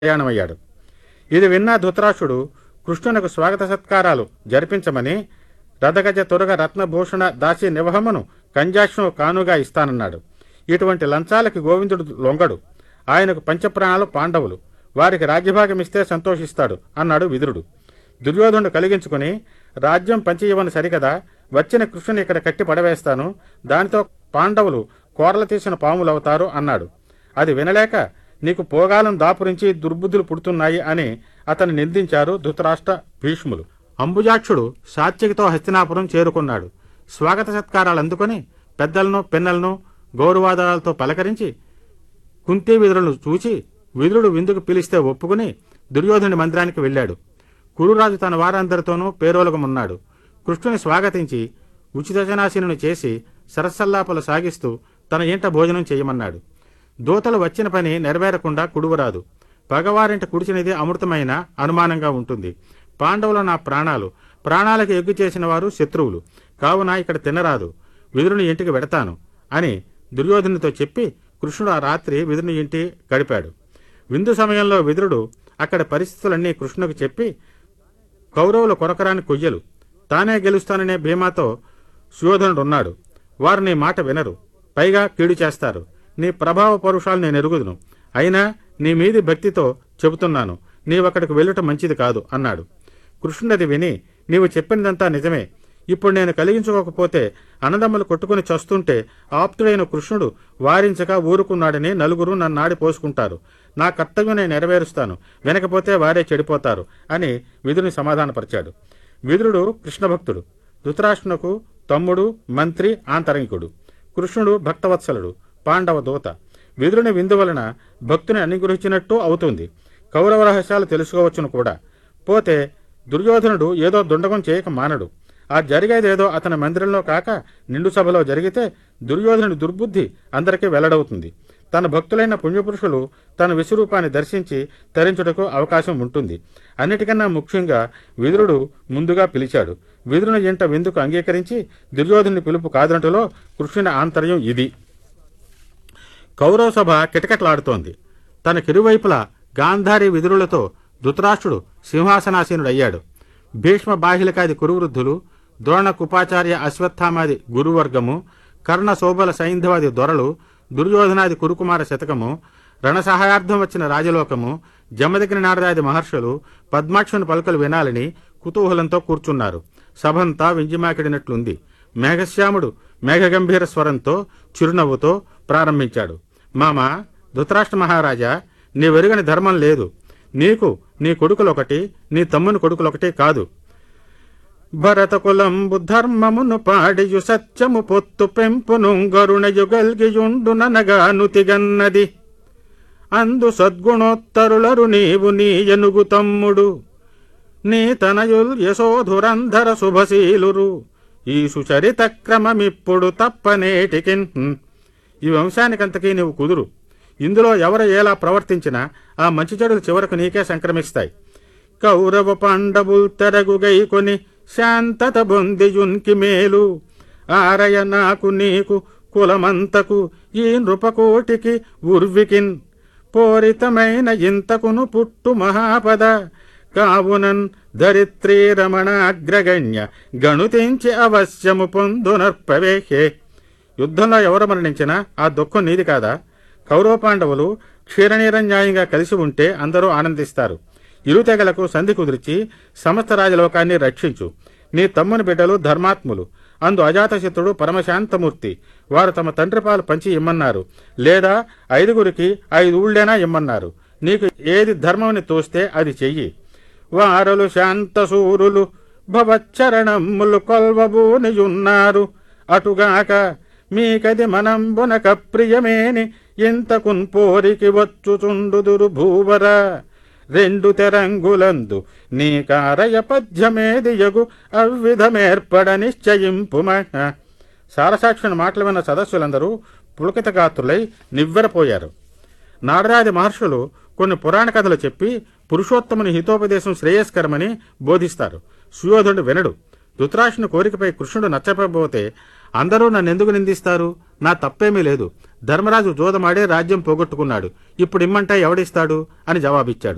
ప్రయాణమయ్యాడు ఇది విన్న ధృతరాష్ట్రుడు కృష్ణునకు స్వాగత సత్కారాలు జరిపించమని రథగజ తురగ రత్నభూషణ దాసి నివహమును కంజాక్షను కానుగా ఇస్తానన్నాడు ఇటువంటి లంచాలకి గోవిందుడు లొంగడు ఆయనకు పంచప్రాణాలు పాండవులు వారికి రాజ్యభాగం ఇస్తే సంతోషిస్తాడు అన్నాడు విదురుడు దుర్యోధనుడు కలిగించుకుని రాజ్యం పంచియవని సరికదా వచ్చిన కృష్ణుని ఇక్కడ కట్టి పడవేస్తాను దానితో పాండవులు కోరలు తీసిన పాములవుతారు అన్నాడు అది వినలేక నీకు పోగాలం దాపురించి దుర్బుద్ధులు పుడుతున్నాయి అని అతను నిందించారు ధృతరాష్ట్ర భీష్ములు అంబుజాక్షుడు సాత్యకితో హస్తినాపురం చేరుకున్నాడు స్వాగత సత్కారాలు అందుకొని పెద్దలను పిన్నలను గౌరవాదాలతో పలకరించి కుంతి విదురులను చూచి విదురుడు విందుకు పిలిస్తే ఒప్పుకుని దుర్యోధనుడి మందిరానికి వెళ్ళాడు కురురాజు తన వారందరితోనూ పేరోలకమున్నాడు కృష్ణుని స్వాగతించి ఉచితజనాశీనుని చేసి సరసల్లాపలు సాగిస్తూ తన ఇంట భోజనం చేయమన్నాడు దూతలు వచ్చిన పని నెరవేరకుండా కుడువరాదు పగవారింట కుడిచినది అమృతమైన అనుమానంగా ఉంటుంది పాండవుల నా ప్రాణాలు ప్రాణాలకు ఎగ్గు చేసిన వారు శత్రువులు కావున ఇక్కడ తినరాదు విదురుని ఇంటికి వెడతాను అని దుర్యోధనునితో చెప్పి కృష్ణుడు ఆ రాత్రి విదురుని ఇంటి గడిపాడు విందు సమయంలో విదురుడు అక్కడ పరిస్థితులన్నీ కృష్ణుకు చెప్పి కౌరవుల కొరకరాని కొయ్యలు తానే గెలుస్తాననే భీమాతో సుయోధనుడు ఉన్నాడు వారు నీ మాట వినరు పైగా కీడు చేస్తారు నీ ప్రభావ పరుషాలు నేను ఎరుగుదును అయినా నీ మీది భక్తితో చెబుతున్నాను నీవక్కడికి వెళ్ళుట మంచిది కాదు అన్నాడు కృష్ణుడది విని నీవు చెప్పినదంతా నిజమే ఇప్పుడు నేను కలిగించుకోకపోతే అన్నదమ్ములు కొట్టుకుని చస్తుంటే ఆప్తుడైన కృష్ణుడు వారించక ఊరుకున్నాడని నలుగురు నన్నాడి పోసుకుంటారు నా కర్తవ్యం నేను నెరవేరుస్తాను వెనకపోతే వారే చెడిపోతారు అని విదురుని సమాధానపరిచాడు విదురుడు కృష్ణభక్తుడు ధృతరాష్ట్రునకు తమ్ముడు మంత్రి ఆంతరంగికుడు కృష్ణుడు భక్తవత్సలుడు పాండవ దూత విదురుని విందు వలన భక్తుని అనుగ్రహించినట్టు అవుతుంది కౌరవ రహస్యాలు తెలుసుకోవచ్చును కూడా పోతే దుర్యోధనుడు ఏదో దుండగం చేయక మానడు ఆ జరిగేదేదో అతని మందిరంలో కాక నిండు సభలో జరిగితే దుర్యోధనుడి దుర్బుద్ధి అందరికీ వెల్లడవుతుంది తన భక్తులైన పుణ్యపురుషులు తన విశ్వరూపాన్ని దర్శించి తరించుటకు అవకాశం ఉంటుంది అన్నిటికన్నా ముఖ్యంగా విదురుడు ముందుగా పిలిచాడు విదురుని ఇంట విందుకు అంగీకరించి దుర్యోధనుని పిలుపు కాదనటలో కృష్ణుని ఆంతర్యం ఇది కౌరవ సభ కిటకిటలాడుతోంది తన కిరువైపులా గాంధారి విదురులతో ధృతరాష్ట్రుడు సింహాసనాసీనుడయ్యాడు భీష్మ బాహిలకాది కురువృద్ధులు ద్రోణ కుపాచార్య అశ్వత్థామాది గురువర్గము కర్ణ శోభల సైంధవాది దొరలు దుర్యోధనాది కురుకుమార శతకము రణసహాయార్థం వచ్చిన రాజలోకము జమదగిన నారదాది మహర్షులు పద్మాక్షుని పలుకలు వినాలని కుతూహలంతో కూర్చున్నారు సభంతా వింజిమాకిడినట్లుంది మేఘశ్యాముడు మేఘగంభీర స్వరంతో చిరునవ్వుతో ప్రారంభించాడు మామ ధృతరాష్ట్ర మహారాజా నీ వెరుగని ధర్మం లేదు నీకు నీ కొడుకులొకటి నీ తమ్ముని కొడుకులొకటి కాదు భరత కులంబు ధర్మమును పాడియు సత్యము పొత్తు పెంపును గరుణయు గల్గియుండుననగా నుతిగన్నది అందు సద్గుణోత్తరులరు నీవు నీ ఎనుగు తమ్ముడు నీ తనయుల్ యశోధురంధర శుభశీలురు ఈ సుచరిత క్రమమిప్పుడు తప్పనేటికిన్ హ్మ్. ఈ వంశానికంతకీ నీవు కుదురు ఇందులో ఎవరు ఎలా ప్రవర్తించినా ఆ మంచి చెడులు చివరకు నీకే సంక్రమిస్తాయి కౌరవ పాండవుల్ తెరగుగైకొని శాంతత బొందియున్కి మేలు ఆరయ నాకు నీకు కులమంతకు ఈ నృపకోటికి ఉర్వికిన్ పోరితమైన ఇంతకును పుట్టు మహాపద కావునన్ ధరిత్రీ రమణాగ్రగణ్య గణుతించి అవశ్యము పొందునర్పవేహే యుద్ధంలో ఎవరు మరణించినా ఆ దుఃఖం నీది కాదా కౌరవ పాండవులు క్షీరనీరంజాయంగా కలిసి ఉంటే అందరూ ఆనందిస్తారు ఇరు తెగలకు సంధి కుదిర్చి సమస్త రాజలోకాన్ని రక్షించు నీ తమ్ముని బిడ్డలు ధర్మాత్ములు అందు అజాతశత్రుడు పరమశాంతమూర్తి వారు తమ తండ్రి పాలు పంచి ఇమ్మన్నారు లేదా ఐదుగురికి ఐదు ఊళ్ళైనా ఇమ్మన్నారు నీకు ఏది ధర్మమని తోస్తే అది చెయ్యి వారలు శాంతసూరులు భవచ్చరణములు కొల్వబూనియున్నారు అటుగాక మీకది మనంబునక ప్రియమేని ఇంతకున్ పోరికి వచ్చుచుండుదురు భూవర రెండు తెరంగులందు నీ కారయ పద్యమేదియగు అవ్విధమేర్పడ నిశ్చయింపుమ సారసాక్షుని మాటలు విన్న సదస్సులందరూ పులకితగాత్రులై నివ్వెరపోయారు నారదాది మహర్షులు కొన్ని పురాణ కథలు చెప్పి పురుషోత్తముని హితోపదేశం శ్రేయస్కరమని బోధిస్తారు సుయోధనుడు వినడు ధృతరాష్ట్రుని కోరికపై కృష్ణుడు నచ్చకపోతే అందరూ నన్నెందుకు నిందిస్తారు నా తప్పేమీ లేదు ధర్మరాజు జోదమాడే రాజ్యం పోగొట్టుకున్నాడు ఇప్పుడు ఇమ్మంటే ఎవడిస్తాడు అని జవాబిచ్చాడు